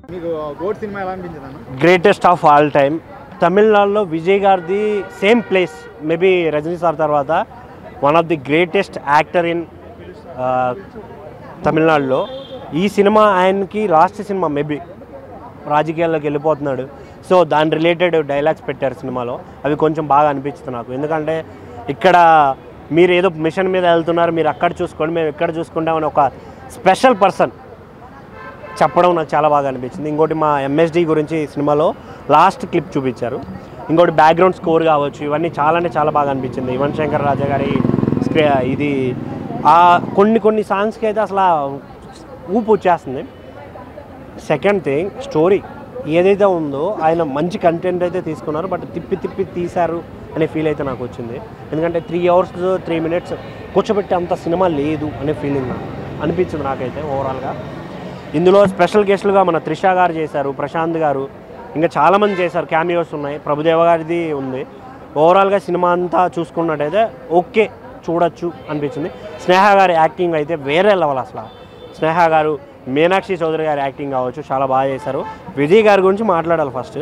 మీకు gourd cinema ఎలా అనిపించింది అన్న గ్రేటెస్ట్ ఆఫ్ ఆల్ టైమ్ తమిళనాడులో విజయ్ గారిది same place maybe Rajini sir తర్వాత one of the greatest actor in తమిళనాడులో ఈ సినిమా ఆయనకి లాస్ట్ సినిమా మేబీ రాజకీయాల్లోకి వెళ్ళిపోతున్నాడు సో దాని రిలేటెడ్ డైలాగ్స్ పెట్టారు సినిమాలో అవి కొంచెం బాగా అనిపించింది నాకు ఎందుకంటే ఇక్కడ మీరు ఏదో మిషన్ మీద వెళ్తున్నారు మీరు అక్కడ చూసుకోండి మేము ఇక్కడ చూసుకుంటామని ఒక స్పెషల్ పర్సన్ చెప్పడం నాకు చాలా బాగా అనిపించింది ఇంకోటి మా ఎంఎస్డి గురించి ఈ సినిమాలో లాస్ట్ క్లిప్ చూపించారు ఇంకోటి బ్యాక్గ్రౌండ్ స్కోర్ కావచ్చు ఇవన్నీ చాలా అంటే చాలా బాగా అనిపించింది యువన్ శంకర్ రాజా గారి స్క్రీ ఇది ఆ కొన్ని కొన్ని సాంగ్స్కి అయితే అసలు ఆ ఊపు వచ్చేస్తుంది సెకండ్ థింగ్ స్టోరీ ఏదైతే ఉందో ఆయన మంచి కంటెంట్ అయితే తీసుకున్నారు బట్ తిప్పి తిప్పి తీశారు అనే ఫీల్ అయితే నాకు వచ్చింది ఎందుకంటే త్రీ అవర్స్ త్రీ మినిట్స్ కూర్చోబెట్టే అంత సినిమా లేదు అనే ఫీలింగ్ నాకు అనిపించింది నాకైతే ఓవరాల్గా ఇందులో స్పెషల్ గెస్టులుగా మన త్రిష గారు చేశారు ప్రశాంత్ గారు ఇంకా చాలామంది చేశారు క్యామియోస్ ఉన్నాయి ప్రభుదేవ గారిది ఉంది ఓవరాల్గా సినిమా అంతా చూసుకున్నట్టయితే ఓకే చూడొచ్చు అనిపించింది స్నేహ గారి యాక్టింగ్ అయితే వేరే లెవెల్ అసలు స్నేహ గారు మీనాక్షి చౌదరి గారి యాక్టింగ్ కావచ్చు చాలా బాగా చేశారు విజయ్ గారి గురించి మాట్లాడాలి ఫస్ట్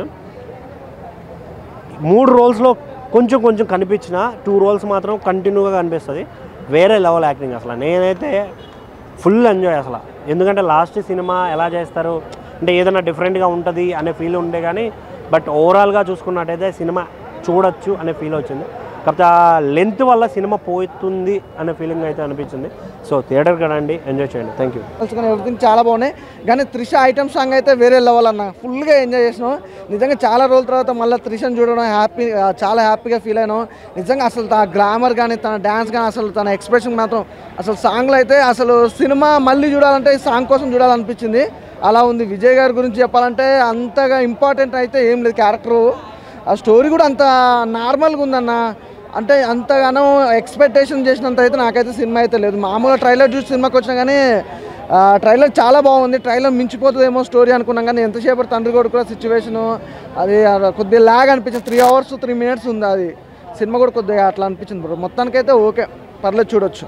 మూడు రోల్స్లో కొంచెం కొంచెం కనిపించిన టూ రోల్స్ మాత్రం కంటిన్యూగా కనిపిస్తుంది వేరే లెవెల్ యాక్టింగ్ అసలు నేనైతే ఫుల్ ఎంజాయ్ అసలు ఎందుకంటే లాస్ట్ సినిమా ఎలా చేస్తారు అంటే ఏదైనా డిఫరెంట్గా ఉంటుంది అనే ఫీల్ ఉండే కానీ బట్ ఓవరాల్గా చూసుకున్నట్టయితే సినిమా చూడొచ్చు అనే ఫీల్ వచ్చింది కాకపోతే ఆ లెంత్ వల్ల సినిమా పోతుంది అనే ఫీలింగ్ అయితే అనిపించింది సో థియేటర్కి రండి ఎంజాయ్ చేయండి థ్యాంక్ యూ కానీ ఎవ్రీథింగ్ చాలా బాగున్నాయి కానీ త్రిష ఐటమ్ సాంగ్ అయితే వేరే లెవెల్ అన్న ఫుల్గా ఎంజాయ్ చేసినాం నిజంగా చాలా రోజుల తర్వాత మళ్ళీ త్రిషను చూడడం హ్యాపీ చాలా హ్యాపీగా ఫీల్ అయినాం నిజంగా అసలు తన గ్రామర్ కానీ తన డ్యాన్స్ కానీ అసలు తన ఎక్స్ప్రెషన్ మాత్రం అసలు సాంగ్లో అయితే అసలు సినిమా మళ్ళీ చూడాలంటే ఈ సాంగ్ కోసం చూడాలనిపించింది అలా ఉంది విజయ్ గారి గురించి చెప్పాలంటే అంతగా ఇంపార్టెంట్ అయితే ఏం లేదు క్యారెక్టరు ఆ స్టోరీ కూడా అంత నార్మల్గా ఉందన్న అంటే అంతగానో ఎక్స్పెక్టేషన్ చేసినంత అయితే నాకైతే సినిమా అయితే లేదు మామూలుగా ట్రైలర్ చూసి సినిమాకి వచ్చినా కానీ ఆ, ట్రైలర్ చాలా బాగుంది ట్రైలర్ మించిపోతుందేమో స్టోరీ అనుకున్నాం కానీ ఎంతసేపు తండ్రి కొడుకు కూడా సిచ్యువేషను అది ఆ కొద్దిగా లాగ్ అనిపించింది త్రీ అవర్స్ త్రీ మినిట్స్ ఉంది అది సినిమా కూడా కొద్దిగా అట్లా అనిపించింది బ్రో మొత్తానికైతే ఓకే పర్లేదు చూడొచ్చు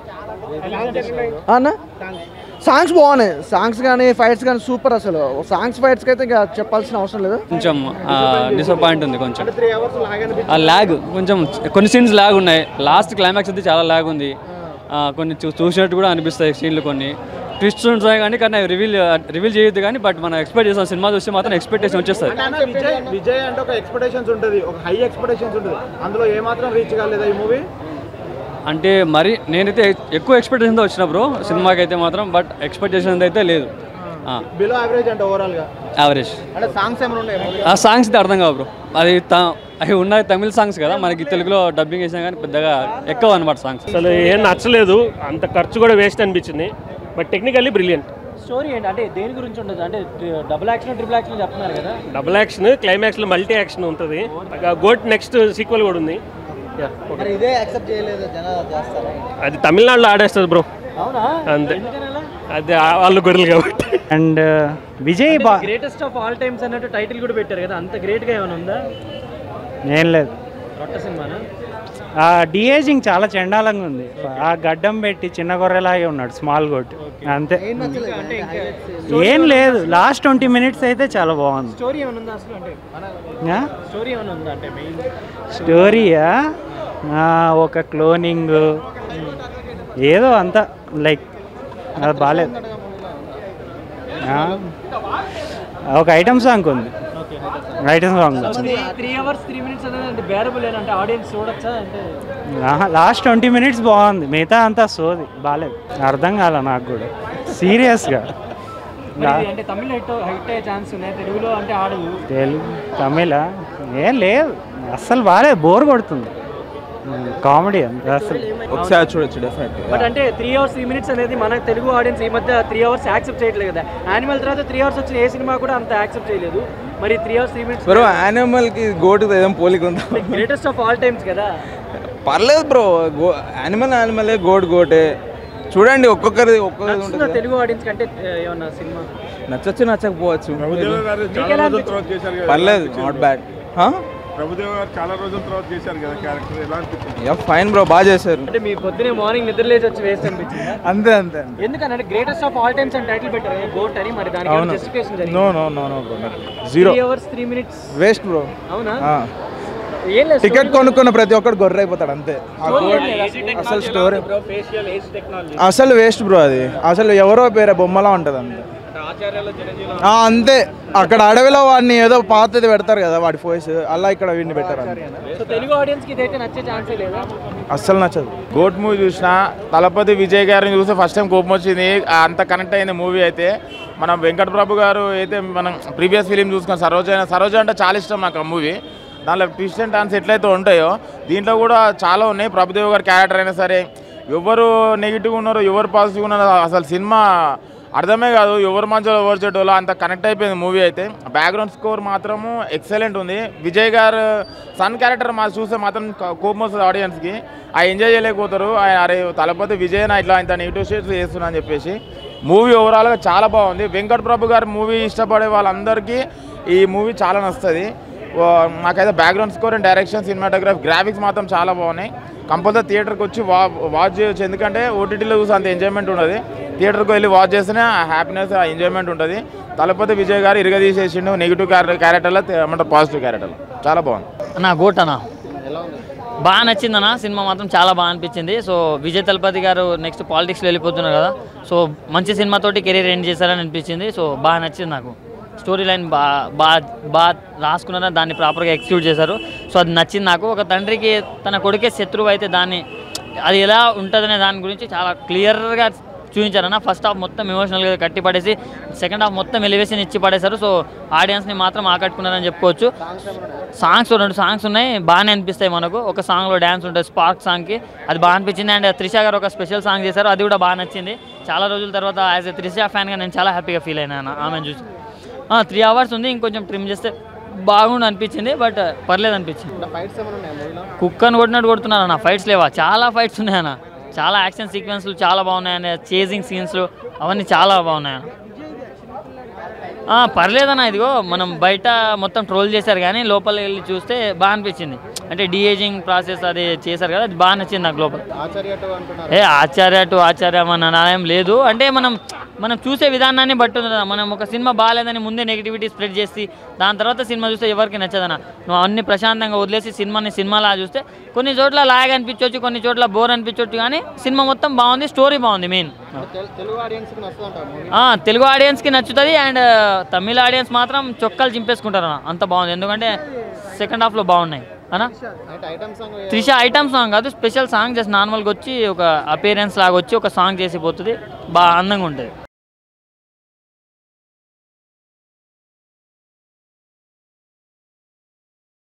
అన్న సాంగ్స్ బాగున్నాయి సాంగ్స్ కానీ ఫైట్స్ కానీ సూపర్ అసలు సాంగ్స్ ఫైట్స్కి అయితే ఇంకా చెప్పాల్సిన అవసరం లేదు కొంచెం డిసప్పాయింట్ ఉంది కొంచెం త్రీ అవర్స్ లాగా ఆ ల్యాగ్ కొంచెం కొన్ని సీన్స్ ల్యాగ్ ఉన్నాయి లాస్ట్ క్లైమాక్స్ అయితే చాలా ల్యాగ్ ఉంది ఆ, కొన్ని చూ చూసినట్టు కూడా అనిపిస్తాయి సీన్లు కొన్ని ట్విస్ట్ ఉంటాయి కానీ కానీ అవి రివీల్ రివీల్ చేయొద్దు కానీ బట్ మనం ఎక్స్పెక్ట్ చేస్తాం సినిమా చూస్తే మాత్రం ఎక్స్పెక్టేషన్ వచ్చేస్తుంది అంటే విజయ్ విజయ్ అంటే ఒక ఎక్స్పెక్టేషన్స్ ఉంటుంది ఒక హై ఎక్స్పెక్టేషన్స్ ఉంటుంది అందులో ఏమాత్రం రీచ్ కాలేదా ఈ మూవీ అంటే మరి నేనైతే ఎక్కువ ఎక్స్పెక్టేషన్తో వచ్చిన బ్రో సినిమాకి అయితే మాత్రం బట్ ఎక్స్పెక్టేషన్ అయితే లేదు బిలో యావరేజ్ అంటే ఓవరాల్ గా యావరేజ్ అంటే సాంగ్స్ ఏమైనా ఉన్నాయి movie? ఆ సాంగ్స్ అయితే అర్థం కావు బ్రో అది త- అవి ఉన్నాయి తమిళ సాంగ్స్ కదా మనకి తెలుగులో డబ్బింగ్ చేసినా కానీ పెద్దగా ఎక్కువ అనమాట సాంగ్స్ అసలు ఏం నచ్చలేదు అంత ఖర్చు కూడా వేస్ట్ అనిపించింది బట్ టెక్నికల్లీ బ్రిలియంట్ స్టోరీ ఏంటి అంటే దేని గురించి ఉంటుంది అంటే డబుల్ యాక్షన్ ట్రిపుల్ యాక్షన్ చెప్తున్నారు కదా డబుల్ యాక్షన్ క్లైమాక్స్లో మల్టీ యాక్షన్ ఉంటుంది గోట్ నెక్స్ట్ సీక్వెల్ కూడా ఉంది Yeah, okay. ఇదే యాక్సెప్ట్ చేయలేదు జనాలు చేస్తారా అది తమిళనాడులో ఆడేస్తుంది బ్రో అవునా అంతే అది ఆ- వాళ్ళు గొర్రెలు కాబట్టి అండ్ విజయ్ బా గ్రేటెస్ట్ ఆఫ్ ఆల్ టైమ్స్ అన్నట్టు టైటిల్ కూడా పెట్టారు కదా అంత గ్రేట్ గా ఏమైనా ఉందా ఏం లేదు రొట్ట సినిమానా ఆ డిఏజింగ్ చాలా చండాలంగా ఉంది ఆ గడ్డం పెట్టి చిన్న గొర్రెలాగే ఉన్నాడు స్మాల్ గోట్ అంతే అంటే ఇంకా ఏం లేదు లాస్ట్ ట్వంటీ మినిట్స్ అయితే చాలా బాగుంది స్టోరీ ఏమైనా ఉందా అసలు అంటే ఆ? స్టోరీ ఏమైనా ఉందా అంటే మెయిన్ స్టోరీయా ఆ, ఒక క్లోనింగ్ ఏదో అంతా లైక్ అది బాగాలేదు ఆ, ఒక ఐటమ్ సాంగ్ ఉంది ఐటమ్ సాంగ్ ఉంది త్రీ అవర్స్ త్రీ మినిట్స్ అనేది అంటే బేరబుల్ అంటే ఆడియన్స్ చూడొచ్చా అంటే లాస్ట్ ట్వంటీ మినిట్స్ బాగుంది మిగతా అంతా సోది బాగాలేదు అర్థం కాల నాకు కూడా సీరియస్గా మరి ఇది అంటే తమిళ హిట్ హిట్ అయ్యే ఛాన్స్ ఉన్నాయి తెలుగులో అంటే ఆడదు తెలుగు తమిళ ఏం లేదు అస్సలు బాగాలేదు బోర్ కొడుతుంది కామెడీ అంత అసలు ఒకసారి చూడొచ్చు డెఫినెట్ బట్ అంటే త్రీ అవర్స్ త్రీ మినిట్స్ అనేది మన తెలుగు ఆడియన్స్ ఈ మధ్య త్రీ అవర్స్ యాక్సెప్ట్ చేయట్లేదు కదా యానిమల్ తర్వాత త్రీ అవర్స్ వచ్చిన ఏ సినిమా కూడా అంత యాక్సెప్ట్ చేయలేదు మరి three hours three minutes bro animal కి గోటు ఏదో పోలిక ఉందా గ్రేటెస్ట్ ఆఫ్ ఆల్ టైమ్స్ కదా పర్లేదు బ్రో గో యానిమల్ యానిమలే గోట్ గోటే చూడండి ఒక్కొక్కరి ఒక్కొక్కరి నచ్చుతుందా ఉంటుంది తెలుగు ఆడియన్స్ కంటే ఏ, ఏమన్నా సినిమా నచ్చొచ్చు నచ్చకపోవచ్చు మీకు ఎలా అనిపించింది? పర్లేదు నాట్ బ్యాడ్ ప్రభుదేవ్ గారు చాలా రోజుల తర్వాత చేశారు కదా క్యారెక్టర్ ఎలా అనిపించింది యా ఫైన్ బ్రో బాగా చేశారు అంటే మీ పొద్దునే మార్నింగ్ నిద్ర లేచి వచ్చి వేస్ట్ అనిపించింది అంతే అంతే ఎందుకనంటే గ్రేటెస్ట్ ఆఫ్ ఆల్ టైమ్స్ అని టైటిల్ పెట్టారు గోట్ అని మరి దానికి అవును జస్టిఫికేషన్ నో జరిగింది no no no bro zero three hours three minutes waste bro అవునా ఏం లేదు టికెట్ కొనుక్కున్న ప్రతి ఒక్కడు గొర్రె అయిపోతాడు అంతే ఆ goat- అసలు స్టోరీ ఫేషియల్ ఏజ్ టెక్నాలజీ అసలు వేస్ట్ బ్రో అది అసలు ఎవరో పేరే బొమ్మలా ఉంటుంది అంతే ఆచార్యాల చిరంజీవి ఆ, అంతే అక్కడ అడవిలో వాడిని ఏదో పాతది పెడతారు కదా వాడి ఫోయిస్ అలా ఇక్కడ వీడిని పెట్టారు అంతే సో తెలుగు ఆడియన్స్ కి ఇదైతే నచ్చే ఛాన్సే లేదా అస్సలు నచ్చదు గోట్ మూవీ చూసిన తలపతి విజయ్ గారిని చూస్తే ఫస్ట్ టైం కోపం వచ్చింది ఆ అంత కనెక్ట్ అయింది మూవీ అయితే మనం వెంకట ప్రభు గారు అయితే మనం ప్రీవియస్ ఫిలిం చూసుకున్నాం సరోజ సరోజ అంటే చాలా ఇష్టం నాకు ఆ మూవీ దాంట్లో ట్విస్ట్ అండ్ టాన్స్ ఎట్లయితే ఉంటాయో దీంట్లో కూడా చాలా ఉన్నాయి ప్రభుదేవ్ గారి క్యారెక్టర్ అయినా సరే ఎవరు నెగిటివ్ ఉన్నారో ఎవరు పాజిటివ్ ఉన్నారో అసలు సినిమా అర్థమే కాదు ఎవరు మంచిలో ఎవరు చెడ్డోలో అంత కనెక్ట్ అయిపోయింది మూవీ అయితే బ్యాక్గ్రౌండ్ స్కోర్ మాత్రము ఎక్సలెంట్ ఉంది విజయ్ గారు సన్ క్యారెక్టర్ మా చూస్తే మాత్రం క- కోపం వస్తుంది ఆడియన్స్కి ఆ ఎంజాయ్ చేయలేకపోతారు ఆయన అరే తలపతి విజయ్ నా ఇట్లా ఇంత నెగిటివ్ షేడ్స్ చేస్తున్నా అని చెప్పేసి మూవీ ఓవరాల్గా చాలా బాగుంది వెంకట్ ప్రభు గారి మూవీ ఇష్టపడే వాళ్ళందరికీ ఈ మూవీ చాలా నచ్చుతుంది ఓ- నాకైతే background score and direction cinematography graphics మాత్రం చాలా బాగున్నాయి కంపల్సరీ థియేటర్కి వచ్చి వా వాచ్ చేయొచ్చు ఎందుకంటే ఓటీటీలో చూసి అంత ఎంజాయ్మెంట్ ఉండదు థియేటర్కి వెళ్ళి వాచ్ చేస్తేనే ఆ హ్యాపీనెస్ ఆ ఎంజాయ్మెంట్ ఉంటుంది తలపతి విజయ్ గారు ఇరగదీసేసిండు నెగిటివ్ క్యారెక్టర్లో ఏమంటారు పాజిటివ్ క్యారెక్టర్లో చాలా బాగుంది అన్న గోట్ అన్న బాగా నచ్చిందన్న సినిమా మాత్రం చాలా బాగా అనిపించింది సో విజయ్ తలపతి గారు నెక్స్ట్ పాలిటిక్స్లో వెళ్ళిపోతున్నారు కదా సో మంచి సినిమాతోటి కెరీర్ ఎండ్ చేశారని అనిపించింది సో బాగా నచ్చింది నాకు స్టోరీ లైన్ బాగా బాగా బాగా రాసుకున్నారని దాన్ని ప్రాపర్గా ఎగ్జిక్యూట్ చేశారు సో అది నచ్చింది నాకు ఒక తండ్రికి తన కొడుకే శత్రువు అయితే దాన్ని అది ఎలా ఉంటుందనే దాని గురించి చాలా క్లియర్గా చూపించారన్న ఫస్ట్ హాఫ్ మొత్తం ఎమోషనల్గా కట్టి పడేసి సెకండ్ హాఫ్ మొత్తం ఎలివేషన్ ఇచ్చి పడేశారు సో ఆడియన్స్ని మాత్రం ఆకట్టుకున్నారని చెప్పుకోవచ్చు సాంగ్స్ రెండు సాంగ్స్ ఉన్నాయి బాగానే అనిపిస్తాయి మనకు ఒక సాంగ్లో డ్యాన్స్ ఉంటుంది స్పార్క్ సాంగ్కి అది బాగా అనిపించింది అండ్ త్రిష గారు ఒక స్పెషల్ సాంగ్ చేశారు అది కూడా బాగా నచ్చింది చాలా రోజుల తర్వాత యాజ్ ఎ త్రిష ఫ్యాన్గా నేను చాలా హ్యాపీగా ఫీల్ అయినా ఆమెను చూసి త్రీ అవర్స్ ఉంది ఇంకొంచెం ట్రిమ్ చేస్తే బాగుండు అనిపించింది బట్ పర్లేదు అనిపించింది ఫైట్స్ ఏమైనా ఉన్నాయా మూవీలో కుక్కను కొట్టినట్టు కొడుతున్నారు అన్న ఫైట్స్ లేవా చాలా ఫైట్స్ ఉన్నాయన్న చాలా యాక్షన్ సీక్వెన్స్లు చాలా బాగున్నాయన్న చేజింగ్ సీన్స్లు అవన్నీ చాలా బాగున్నాయన్న ఆ, పర్లేదన్న ఇదిగో మనం బయట మొత్తం ట్రోల్ చేశారు కానీ లోపల వెళ్ళి చూస్తే బాగా అనిపించింది అంటే డిఏజింగ్ ప్రాసెస్ అది చేశారు కదా అది బాగా నచ్చింది నాకు లోపల ఆచార్య టూ అంటున్నారు ఏ ఆచార్య టు ఆచార్య మన నాయం లేదు అంటే మనం మనం చూసే విధానాన్ని బట్టి ఉంది కదా. మనం ఒక సినిమా బాగాలేదని ముందే నెగిటివిటీ స్ప్రెడ్ చేసి దాని తర్వాత సినిమా చూస్తే ఎవరికి నచ్చదన్న నువ్వు అన్ని ప్రశాంతంగా వదిలేసి సినిమాని సినిమాలా చూస్తే కొన్ని చోట్ల లాగ్ అనిపించవచ్చు కొన్ని చోట్ల బోర్ అనిపించవచ్చు కానీ సినిమా మొత్తం బాగుంది స్టోరీ బాగుంది మెయిన్ తెలు- తెలుగు ఆడియన్స్ కి నచ్చుదంట మూవీ ఆ, తెలుగు ఆడియన్స్కి నచ్చుతుంది అండ్ తమిళ ఆడియన్స్ మాత్రం చొక్కాలు చింపేసుకుంటారు అన్న అంత బాగుంది ఎందుకంటే సెకండ్ హాఫ్లో బాగున్నాయి అన్న అంటే item song Trisha item song కాదు స్పెషల్ సాంగ్ జస్ట్ నార్మల్గా వచ్చి ఒక అపీరెన్స్ లాగా వచ్చి ఒక సాంగ్ చేసి పోతుంది బాగా అందంగా ఉంటుంది